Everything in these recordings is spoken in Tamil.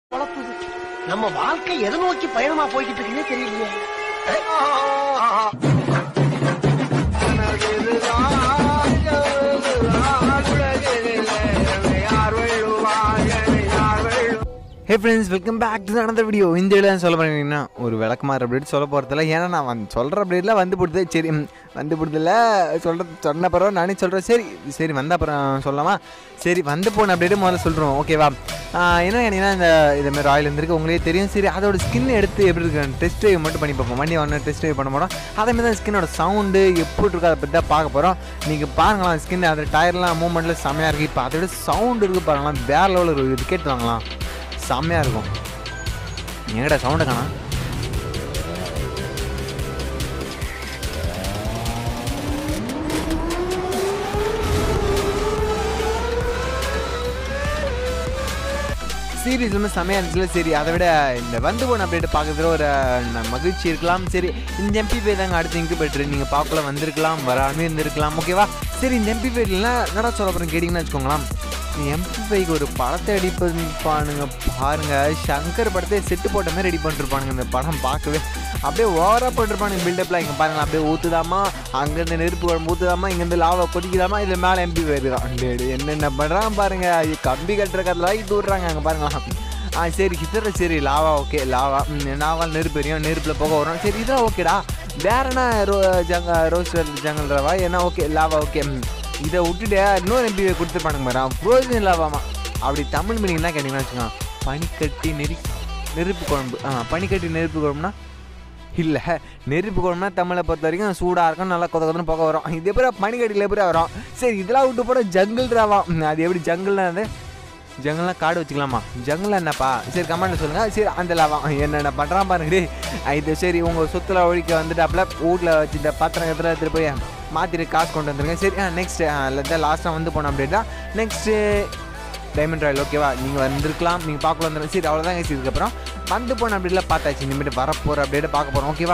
குழப்புது நம்ம வாழ்க்கை எதை நோக்கி பயணமா போய்கிட்டு இருக்குன்னே தெரியலையே hey friends welcome back to another video இந்த வீடியோ சொல்ல போறீங்கன்னா ஒரு விளக்கமாறு அப்டேட் சொல்ல போகிறதில்ல ஏன்னா நான் வந்து சொல்கிற அப்டேட்லாம் வந்து போடுது சரி ம், வந்து போடுதில்ல சொல்கிற சொன்ன பிறகு நானே சொல்கிறேன் சரி சரி வந்த அப்புறம் சொல்லலாமா சரி வந்து போன அப்டேட்டு முதல்ல சொல்கிறோம் ஓகேவா என்ன கேட்டிங்கன்னா இந்த இதுமாதிரி ராயல் இருந்திருக்கு உங்களுக்கே தெரியும் சரி அதோட ஸ்கின் எடுத்து எப்படி இருக்கு டெஸ்ட் ட்ரைவ் மட்டும் பண்ணி பார்ப்போம் வண்டி ஒன்று டெஸ்ட் ட்ரைவ் பண்ண போகிறோம் அதேமாதிரி தான் ஸ்கின்னோட சவுண்டு எப்படி இருக்கு அதை பற்றி தான் பார்க்க போகிறோம் நீங்கள் பாருங்களேன் ஸ்கின் அது டயர்லாம் மூவ்மெண்ட்டில் செம்மையாக இருக்குது இப்போ அதோட சவுண்டு இருக்குது பாருங்களேன் வேறு லெவலில் ஒரு விக்கெட் வாங்கலாம் செம்மையாக இருக்கும் எங்கடா சவுண்டை காணா சீரீஸ்லுமே செம்மையாக இருந்துச்சுல சரி அதை விட இந்த வந்து போன அப்டேட் பார்க்கறதுல ஒரு ந- மகிழ்ச்சி இருக்கலாம் சரி இந்த எம்பி பே தாங்க அடுத்து இங்கு பெற்று நீங்கள் பார்க்கல வந்திருக்கலாம் வராமே இருந்திருக்கலாம் ஓகேவா சரி இந்த எம்பி பேட்லாம் என்னடா சொல்ல போகிறேன் கேட்டிங்கன்னு வச்சுக்கோங்களேன் எம்பி ஃபைக்கு ஒரு படத்தை ரெடி பண்ணிப்பானுங்க பாருங்க சங்கர் படத்தை செட்டு போட்ட மாதிரி ரெடி பண்ணிருப்பானுங்க இந்த படம் பார்க்கவே அப்படியே ஓவராக போட்டிருப்பானுங்க பில்டப்லாம் இங்கே பாருங்க அப்படியே ஊற்றுதாமா அங்கேருந்து நெருப்பு குழம்பு ஊற்றுதாமா இங்கேருந்து லாவை கொதிக்குதாமா இதில் மேலே எம்பி போயிருக்கான் என்னென்ன பண்ணுறான் பாருங்க ஐயோ, கம்பி கட்டுற கதை லைட் விட்றாங்க அங்கே பாருங்களா ஆ சரி கிட்டத்தட்ட சரி லாவா ஓகே லாவா ம், லாவால் நெருப்பு எரியும் நெருப்பில் போக வரும் சரி இதெல்லாம் ஓகேடா வேற என்ன ரோ ஜங்க ரோஸ் ஜங்கல் ரவா என்ன ஓகே லாவா ஓகே ம். இதை விட்டுட்டு இன்னொரு எம்பி கொடுத்துருப்பானுங்க மேடம் ஃப்ரோசன் லாவாமா அப்படி தமிழ் மீனிங்லாம் கேட்டிங்கன்னா வச்சுக்கோங்க பனிக்கட்டி நெரு நெருப்பு குழம்பு ஆ பனிக்கட்டி நெருப்பு குழம்புனா இல்லை நெருப்பு குழம்புனா தமிழை பொறுத்த வரைக்கும் சூடாக இருக்கும் நல்லா கொத கொதன்னு போக வரும் இது எப்படி பனிக்கட்டியில் எப்படி வரும் சரி இதெல்லாம் விட்டு போட ஜங்கிள் ராவா ம், அது எப்படி ஜங்கிள்னா அது ஜங்கல்லாம் காடு வச்சுக்கலாமா ஜங்கல் என்னப்பா சரி கமெண்ட்ல சொல்லுங்க சரி அந்த லாவா என்னென்ன பண்ணுறான் பாருங்க டேய். இது சரி உங்கள் சொத்துல ஒழிக்க வந்துட்டாப்புல வீட்டில் வச்சு இந்த பாத்திரம் எதில் எடுத்துகிட்டு போய் மாற்றிட்டு காசு கொண்டு வந்துருங்க சரி நெக்ஸ்ட் லாஸ்ட்டாக வந்து போனோம் அப்படின்னா நெக்ஸ்ட்டு டைமண்ட் ராயல் ஓகேவா நீங்கள் வந்திருக்கலாம் நீங்கள் பார்க்கல வந்துடும் சரி அவ்வளோதான் guys இதுக்கப்புறம் வந்து போன அப்படிலாம் பார்த்தாச்சு இனிமேட்டு வரப்போகிற அப்படியே பார்க்க போகிறோம் ஓகேவா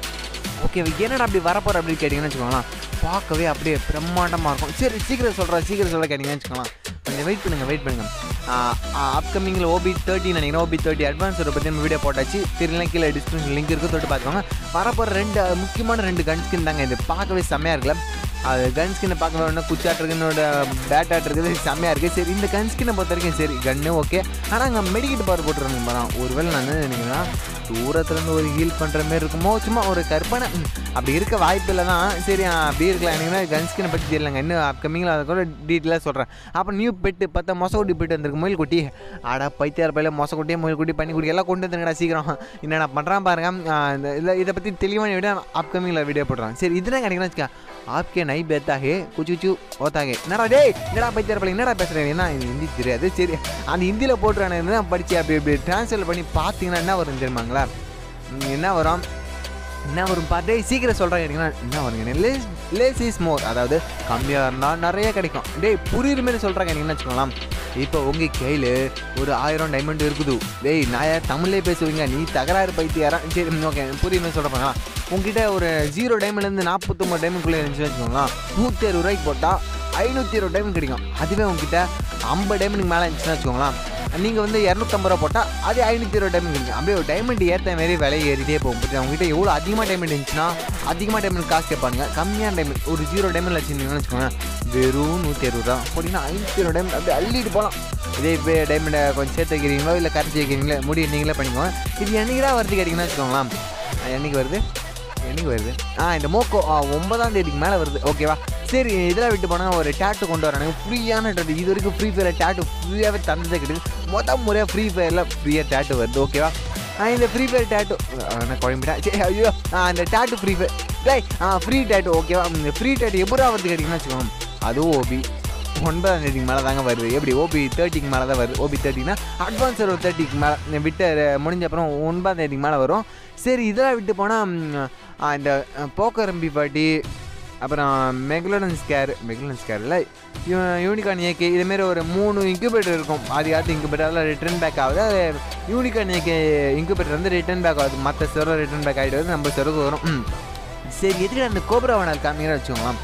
ஓகே என்னடா அப்படி வரப்போகிற அப்படின்னு கேட்டிங்கன்னு வச்சுக்கோங்களேன் பார்க்கவே அப்படியே பிரம்மாண்டமாக இருக்கும் சரி சீக்கிரம் சொல்கிறேன் சீக்கிரம் சொல்ல கேட்டிங்கன்னு வச்சுக்கோங்களேன் கொஞ்சம் வெயிட் பண்ணுங்கள் வெயிட் பண்ணுங்கள் அப்கமிங்கில் ஓபி தேர்ட்டி நினைக்கிறேன் ஓபி தேர்ட்டி அட்வான்ஸோட பற்றி நம்ம வீடியோ போட்டாச்சு தெரியல கீழே டிஸ்கிரிப்ஷன் லிங்க் இருக்குது தொட்டு பார்த்துக்கோங்க வரப்போகிற ரெண்டு அஹ், முக்கியமான ரெண்டு கன் ஸ்கின் தாங்க இது பார்க்கவே செம்மையாக இருக்குல்ல அது கன் ஸ்கின்னை பார்க்க வேணும் குச்சாட்டுருக்குன்னோட பேட்டாட் இருக்குது செம்மையாக இருக்குது சரி இந்த கன் ஸ்கின்னை பொறுத்த வரைக்கும் சரி கன்னு ஓகே ஆனால் அங்கே மெடிக்கெட் பவர் போட்டுருங்க பாரு ஒருவேளை நான் என்ன நினைக்கிறேன்னா தூரத்துலேருந்து ஒரு ஹீல் பண்ணுற மாதிரி இருக்குமோ சும்மா ஒரு கற்பனை ம், அப்படி இருக்க வாய்ப்பு இல்லை தான் சரி ஆ, அப்படி இருக்கலாம் எனக்கு கன் ஸ்கினை பற்றி தெரியலங்க இன்னும் அப்கமிங்கில் அதை கூட டீட்டெயிலாக சொல்கிறேன் அப்புறம் நியூ பெட்டு பார்த்தா மொசக்குட்டி பெட்டு வந்திருக்கு முயல் குட்டி ஆடா பைத்தியார் பையில மொசக்குட்டியே முயல் குட்டி பண்ணி குட்டி எல்லாம் கொண்டு வந்துருங்கடா சீக்கிரம் என்னடா பண்ணுறான் பாருங்க ஆ, இந்த இதில் இதை பற்றி தெளிவான வீடியோ அப்கமிங்கில் வீடியோ போடுறான் சரி இதுதான் கிடைக்கணும் வச்சுக்கா ஆப்கே நை பேத்தாகே குச்சு குச்சு ஓத்தாகே என்னடா டேய் என்னடா பைத்தியார் பையன் என்னடா பேசுகிறேன் என்ன இது ஹிந்தி தெரியாது சரி அந்த ஹிந்தியில் போட்டுறானு தான் படித்து அப்படி இப்படி ட்ரான்ஸ்லேட் பண்ணி பார்த்தீங்கன்னா என்ன வரும் தெரியுமாங்களா ம், என்ன வரும் என்ன வரும் பார்த்தே சீக்கிரம் சொல்கிறேன் கேட்டிங்கன்னா என்ன வருங்க லேஸ் லேஸ் இஸ் மோர் அதாவது கம்மியாக இருந்தால் நிறைய கிடைக்கும் டேய் புரியுற மாதிரி சொல்கிறேன் கேட்டிங்கன்னா வச்சுக்கோங்களேன் இப்போ உங்கள் கையில் ஒரு ஆயிரம் டைமண்ட் இருக்குது டேய் நான் யார் தமிழ்லே பேசுவீங்க நீ தகராறு பைத்தியாரா சரி ஓகே புரியுற மாதிரி சொல்கிறேன் உங்ககிட்ட ஒரு ஜீரோ டைம்லேருந்து நாற்பத்தொம்பது டைமுக்குள்ளே இருந்துச்சுன்னு வச்சுக்கோங்களேன் நூற்றி அறுபது ரூபாய்க்கு போட்டால் ஐநூற்றி இருபது டைம் கிடைக்கும் அதுவே உங்ககிட்ட ஐம்பது டைமண்டுக்கு மேலே இருந்துச்சுன்னு வச்சுக்கோங்களேன் நீங்கள் வந்து இரநூத்தம்பது ரூபா போட்டால் அது ஐநூற்றி இருபது டைமண்ட் கிடைக்கும் அப்படியே ஒரு டைமண்ட் ஏற்ற மாதிரி விலை ஏறிட்டே போகும் பட் உங்ககிட்ட எவ்வளோ அதிகமாக டைமண்ட் இருந்துச்சுன்னா அதிகமாக டைமண்ட் காசு கேட்பாங்க கம்மியான டைமண்ட் ஒரு ஜீரோ டைமண்ட் வச்சுருந்தீங்கன்னு வச்சுக்கோங்க வெறும் நூற்றி அறுபது ரூபா போட்டிங்கன்னா ஐநூற்றி இருபது டைமண்ட் அப்படியே அள்ளிட்டு போகலாம் இதே இப்போ டைமண்டை கொஞ்சம் சேர்த்து வைக்கிறீங்களோ இல்லை கரைச்சி வைக்கிறீங்களோ முடிவு நீங்களே பண்ணிக்கோங்க இது என்னைக்கு தான் வருது கேட்டிங்கன்னா வச்சுக்கோங்களேன் என்னைக்கு வருது என்னைக்கு வருது ஆ இந்த மோக்கோ ஆ ஒன்பதாம் தேதிக்கு மேலே வருது ஓகேவா சரி இதெல்லாம் விட்டு போனால் ஒரு டேட்டு கொண்டு வரானுங்க ஃப்ரீயான டேட்டு இது வரைக்கும் ஃப்ரீ ஃபயரில் டேட்டு ஃப்ரீயாகவே தந்ததே கிடையாது மொதல் முறையாக ஃப்ரீ ஃபயரில் ஃப்ரீயாக டேட்டு வருது ஓகேவா ஆ இந்த ஃப்ரீ ஃபயர் டேட்டு நான் குழம்பிட்டேன் சரி ஐயோ ஆ இந்த டேட்டு ஃப்ரீ ஃபயர் டேய் ஆ ஃப்ரீ டேட்டு ஓகேவா இந்த ஃப்ரீ டேட்டு எப்படா வருது கேட்டிங்கன்னா வச்சுக்கோங்க அதுவும் ஓபி ஒன்பதாம் தேதிக்கு மேலே தாங்க வருது எப்படி ஓபி தேர்ட்டிக்கு மேலே தான் வருது ஓபி தேர்ட்டினா அட்வான்ஸ் ஒரு தேர்ட்டிக்கு மேலே விட்டு முடிஞ்ச அப்புறம் ஒன்பதாம் தேதிக்கு மேலே வரும் சரி இதெல்லாம் விட்டு போனால் இந்த போக்கரம்பி பாட்டி அப்புறம் மெகுலன் ஸ்கேர் மெகுலன் ஸ்கேரில் யூனிகான் ஏகே இதுமாரி ஒரு மூணு இன்குபேட்டர் இருக்கும் அது யாருக்கு இன்குபேட்டரில் ரிட்டர்ன் பேக் ஆகுது அது யூனிகான் ஏகே இன்குபேட்டர் வந்து ரிட்டர்ன் பேக் ஆகுது மற்ற செர்வர் ரிட்டர்ன் பேக் ஆகிடுது நம்ம செருக்கு வரும் ம். சரி எதுக்கு அந்த கோப்ரா வேணால் காமிங்கிற வச்சுக்கோங்களேன்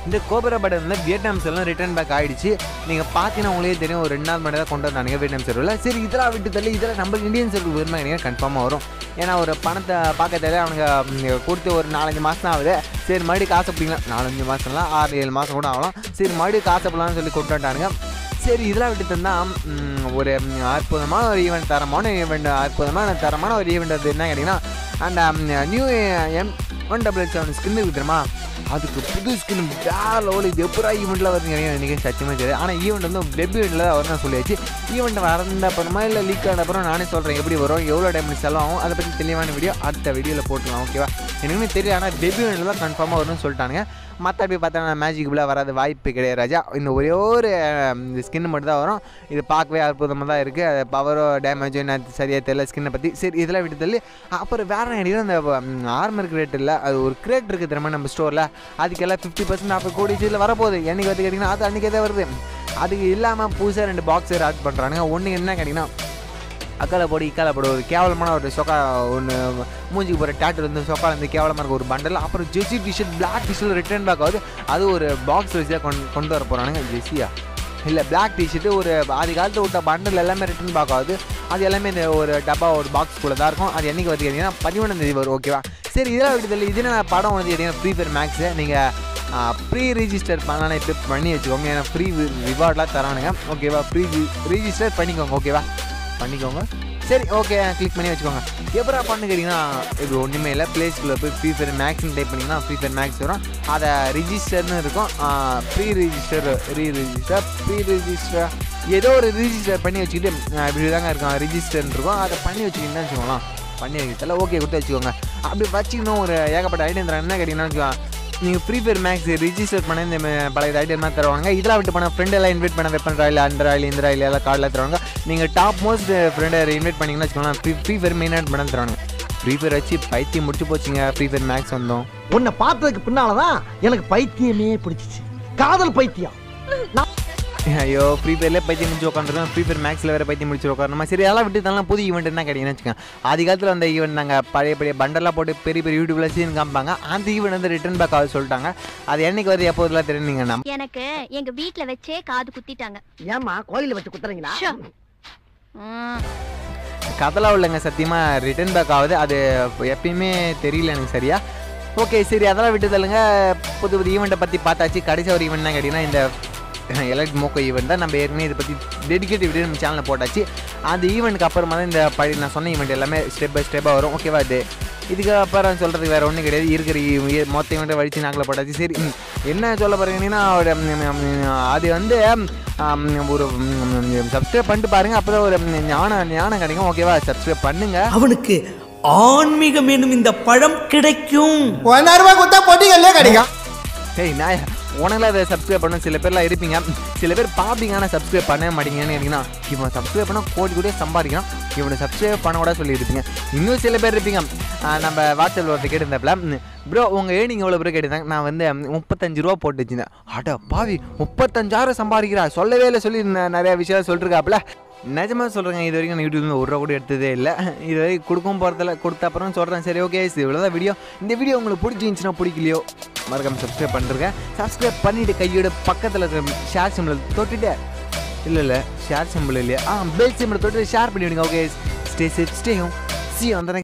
இந்த கோபரா படம் வந்து வியட்நாம் செல்லாம் ரிட்டர்ன் பேக் ஆயிடுச்சு நீங்கள் பார்த்தீங்கன்னா உங்களே தெரியும் ஒரு ரெண்டு நாள் மட்டும் தான் கொண்டு வந்தானுங்க வியட்நாம் சர்வரில் சரி இதெல்லாம் விட்டு தள்ளி இதெல்லாம் நம்ம இந்தியன் சர்வர் விரும்பினீங்க கன்ஃபார்மாக வரும் ஏன்னா ஒரு பணத்தை பார்க்க தெரியல அவனுங்க ம், கொடுத்து ஒரு நாலஞ்சு மாதம் தான் ஆகுது சரி மறுபடியும் காசு பிடிக்கலாம் நாலஞ்சு மாதம்லாம் ஆறு ஏழு மாதம் கூட ஆகலாம் சரி மறுபடியும் காசு பிடலாம்னு சொல்லி கொண்டு வந்துட்டானுங்க சரி இதெல்லாம் விட்டு தந்தா ம், ஒரு ம், அற்புதமான ஒரு ஈவெண்ட் தரமான ஈவெண்ட் அற்புதமான தரமான ஒரு ஈவெண்ட் அது என்ன கேட்டிங்கன்னா அந்த new M one double seven skin இருக்கு தெரியுமா அதுக்கு புது ஸ்கின் வேற லெவல் இது எப்படா ஈவெண்ட்டில் வருது எனக்கு சத்தியமாக தெரியாது ஆனால் ஈவெண்ட் வந்து வெப் ஈவெண்ட்டில் தான் வரணும் சொல்லியாச்சு ஈவெண்ட் வந்த அப்புறமா இல்லை லீக் ஆன அப்புறம் நானே சொல்கிறேன் எப்படி வரும் எவ்வளோ டைம் செலவாகும் அதை பற்றி தெளிவான வீடியோ அடுத்த வீடியோவில் போட்டுக்கலாம் ஓகேவா எனக்குமே தெரியல ஆனால் வெப் ஈவெண்ட்டில் தான் கன்ஃபார்மாக வரும்னு சொல்லிட்டானுங்க மற்றபடி பார்த்தா மேஜிக் பிள்ளை வராது வாய்ப்பு கிடையாது ராஜா இந்த ஒரே ஒரு ஸ்கின் மட்டும் தான் வரும் இது பார்க்கவே அற்புதமாக தான் இருக்குது அது பவரோ டேமேஜோ என்ன சரியாக தெரியல ஸ்கின்னை பற்றி சரி இதெல்லாம் விட்டு தள்ளி அப்புறம் வேற என்ன அந்த ஆர்மர் கிரேட் இல்லை அது ஒரு கிரேட் இருக்குது தெரியுமா நம்ம ஸ்டோரில் அதுக்கெல்லாம் ஃபிஃப்டி பர்சன்ட் நாற்பது கோடி இதில் வரப்போகுது என்னைக்கு வந்து கேட்டிங்கன்னா அது அன்றைக்கே தான் வருது அதுக்கு இல்லாமல் புதுசாக ரெண்டு பாக்ஸர் ஆட் பண்ணுறானுங்க ஒன்று என்ன கேட்டிங்கன்னா அக்கால போடு இக்கால போடு ஒரு கேவலமான ஒரு சொக்கா ஒன்று மூஞ்சிக்கு போகிற டேட்டு வந்து சொக்கால இருந்து கேவலமாக இருக்க ஒரு பண்டல் அப்புறம் jersey T-shirt black T-shirt return back ஆகுது அது ஒரு பாக்ஸ் வச்சு தான் கொண்டு கொண்டு வர போகிறானுங்க ஜெர்சியா இல்லை பிளாக் டிஷர்ட்டு ஒரு ஆதி காலத்தில் விட்ட பண்டல் எல்லாமே ரிட்டர்ன் பேக் ஆகுது அது எல்லாமே இந்த ஒரு டப்பா ஒரு பாக்ஸ்குள்ளே தான் இருக்கும் அது என்னைக்கு வருது கேட்டிங்கன்னா பதிமூணாம் தேதி வரும் ஓகேவா சரி இதெல்லாம் விட்டு தெரியல இது என்ன படம் வந்து கேட்டிங்கன்னா ஃப்ரீ ஃபயர் மேக்ஸு நீங்கள் ப்ரீ ரிஜிஸ்டர் பண்ணலாம் இப்போ பண்ணி வச்சுக்கோங்க ஏன்னா ஃப்ரீ ரிவார்ட்லாம் தரானுங்க ஓகேவா ப்ரீ ரிஜிஸ்டர் பண்ணிக்கோங்க ஓகேவா பண்ணிக்கோங்க சரி ஓகே கிளிக் பண்ணி வச்சுக்கோங்க எப்படா பண்ணு கேட்டிங்கன்னா இது ஒன்றுமே இல்லை ப்ளேஸ்குள்ளே போய் ஃப்ரீ ஃபயர் மேக்ஸ்னு டைப் பண்ணிங்கன்னா ஃப்ரீ ஃபயர் மேக்ஸ் வரும் அதை ரிஜிஸ்டர்னு இருக்கும் pre register re register pre register ஏதோ ஒரு ரிஜிஸ்டர் பண்ணி வச்சுக்கிட்டு ஆஹ் இப்படி தாங்க இருக்கும் ரிஜிஸ்டர்னு இருக்கும் அதை பண்ணி வச்சுக்கிட்டீங்கன்னு வச்சுக்கோங்களேன் பண்ணி வைக்கிறதுல ஓகே கொடுத்து வச்சுக்கோங்க அப்படி வச்சுக்கணும் ஒரு ஏகப்பட்ட ஐடியா தரேன் என்ன கேட்டிங்கன்னா வச்சுக்கோங்க நீங்கள் ஃப்ரீ ஃபயர் மேக்ஸ் ரிஜிஸ்டர் பண்ண இந்த ம- பழைய ஐடியமாக தருவாங்க இதெல்லாம் விட்டு பண்ண ஃப்ரெண்ட் எல்லாம் இன்வைட் பண்ண வெப்பன் ராயில் அந்த ராயில் இந்த ராயில் எல்லாம் கார்டில் தருவாங்க நீங்கள் டாப் மோஸ்ட் ஃப்ரெண்டை இன்வைட் பண்ணிங்கன்னா வச்சுக்கோங்களேன் free Free Fire main add பண்ண தருவாங்க ஃப்ரீ ஃபயர் வச்சு பைத்தியம் முடிச்சு போச்சுங்க ஃப்ரீ ஃபயர் மேக்ஸ் வந்தோம் உன்னை பார்த்ததுக்கு பின்னாலதான் எனக்கு பைத்தியமே பிடிச்சிச்சு காதல் பைத்தியம் ஐயோ ஃப்ரீ ஃபயர்லேயே பைத்தியம் முடிச்சு உட்காந்துருக்கோம் ஃப்ரீ ஃபயர் மேக்ஸில் வேறு பைத்தியம் முடிச்சு உட்காரணுமா சரி அதெல்லாம் விட்டு இதெல்லாம் புது ஈவெண்ட் என்ன கேட்டிங்கன்னு வச்சுக்கோங்க ஆதி காலத்தில் அந்த ஈவெண்ட் நாங்கள் பழைய பழைய பண்டெல்லாம் போட்டு பெரிய பெரிய யூடியூப்ல சீன் காமிப்பாங்க அந்த ஈவெண்ட் வந்து ரிட்டர்ன் பேக் ஆகுது சொல்லிட்டாங்க அது என்னைக்கு வருது எப்போ இதெல்லாம் தெரியும் நீங்கள் நம்ம எனக்கு எங்க வீட்ல வச்சே காது குத்திட்டாங்க ஏமா கோயில வச்சு குத்துறீங்களா ஷோ. ம், கதலாம் இல்லைங்க சத்தியமாக ரிட்டர்ன் பேக் ஆகுது அது எப்பயுமே தெரியல எனக்கு சரியா ஓகே சரி அதெல்லாம் விட்டு தள்ளுங்க புது புது ஈவெண்ட்டை பற்றி பார்த்தாச்சு கடைசி ஒரு ஈவெண்ட் தான் கேட்டிங்கன்னா இந்த எலக்ட் மோக்கோ ஈவெண்ட் தான் நம்ம ஏற்கனவே இதை பற்றி டெடிகேட் வீடியோ நம்ம சேனலில் போட்டாச்சு அந்த ஈவெண்ட்டுக்கு அப்புறமா தான் இந்த பழைய நான் சொன்ன ஈவெண்ட் எல்லாமே ஸ்டெப் பை ஸ்டெப்பாக வரும் ஓகேவா இது இதுக்கு அப்புறம் சொல்கிறதுக்கு வேறு ஒன்றும் கிடையாது இருக்கிற ஈ- ஈ- மொத்த ஈவெண்ட்டை வடிச்சு நாக்கில் போட்டாச்சு சரி ம், என்ன சொல்ல போகிறீங்கன்னா அவரோட ம், ம், ம், அது வந்து ஆம், ஒரு சப்ஸ்கிரைப் பண்ணிட்டு பாருங்க அப்புறம் ஒரு ம், ஞானம் ஞானம் கிடைக்கும் ஓகேவா சப்ஸ்கிரைப் பண்ணுங்க அவனுக்கு ஆன்மீகம் என்னும் இந்த பழம் கிடைக்கும் ஒன்னாயிரம் ரூபாய் கொடுத்தா பொட்டிகள்லே கிடைக்கும் ஏய் நான் உனக்குலாம் அதை சப்ஸ்கிரைப் பண்ண சில பேர்லாம் இருப்பீங்க சில பேர் பார்ப்பீங்க ஆனால் சப்ஸ்கிரைப் பண்ணவே மாட்டீங்கன்னு கேட்டிங்கன்னா இவன் சப்ஸ்கிரைப் பண்ணால் கோடி கோடியே சம்பாதிக்கிறான் இவனை சப்ஸ்கிரைப் பண்ண கூட சொல்லியிருப்பீங்க இன்னும் சில பேர் இருப்பீங்க ஆ, நம்ம வாட்ஸ்அப்பில் ஒருத்தர் கேட்டிருந்தப்பல ப்ரோ உங்கள் ஏர்னிங் எவ்வளோ ப்ரோ கேட்டிருந்தாங்க நான் வந்து ம், முப்பத்தஞ்சு ரூபா போட்டு வச்சிருந்தேன் அட பாவி முப்பத்தஞ்சாயிரம் சம்பாதிக்கிறா சொல்லவே இல்லை சொல்லி ந- நிறைய விஷயம் சொல்லிருக்காப்புல நிஜமாக சொல்கிறேங்க இது வரைக்கும் நான் யூடியூப்ல ஒரு ரூபா கூட எடுத்ததே இல்லை இது வரைக்கும் கொடுக்கவும் போகிறதில்ல கொடுத்த அப்புறம் சொல்கிறேன் சரி ஓகே இவ்வளோதான் வீடியோ இந்த வீடியோ உங்களுக்கு பிடிச்சிருந்துச்சுன்னா பிடிக்கலையோ மறக்காம சப்ஸ்கிரைப் பண்ணிருக்கேன் சப்ஸ்கிரைப் பண்ணிட்டு கையோட பக்கத்தில் இருக்க ஷேர் சிம்பிள் தொட்டுட்டு இல்லை இல்லை ஷேர் சிம்பிள் இல்லையா ஆ பெல் சிம்பிள் தொட்டு ஷேர் பண்ணி விடுங்க okay stay safe stay home see வந்துடுறேன்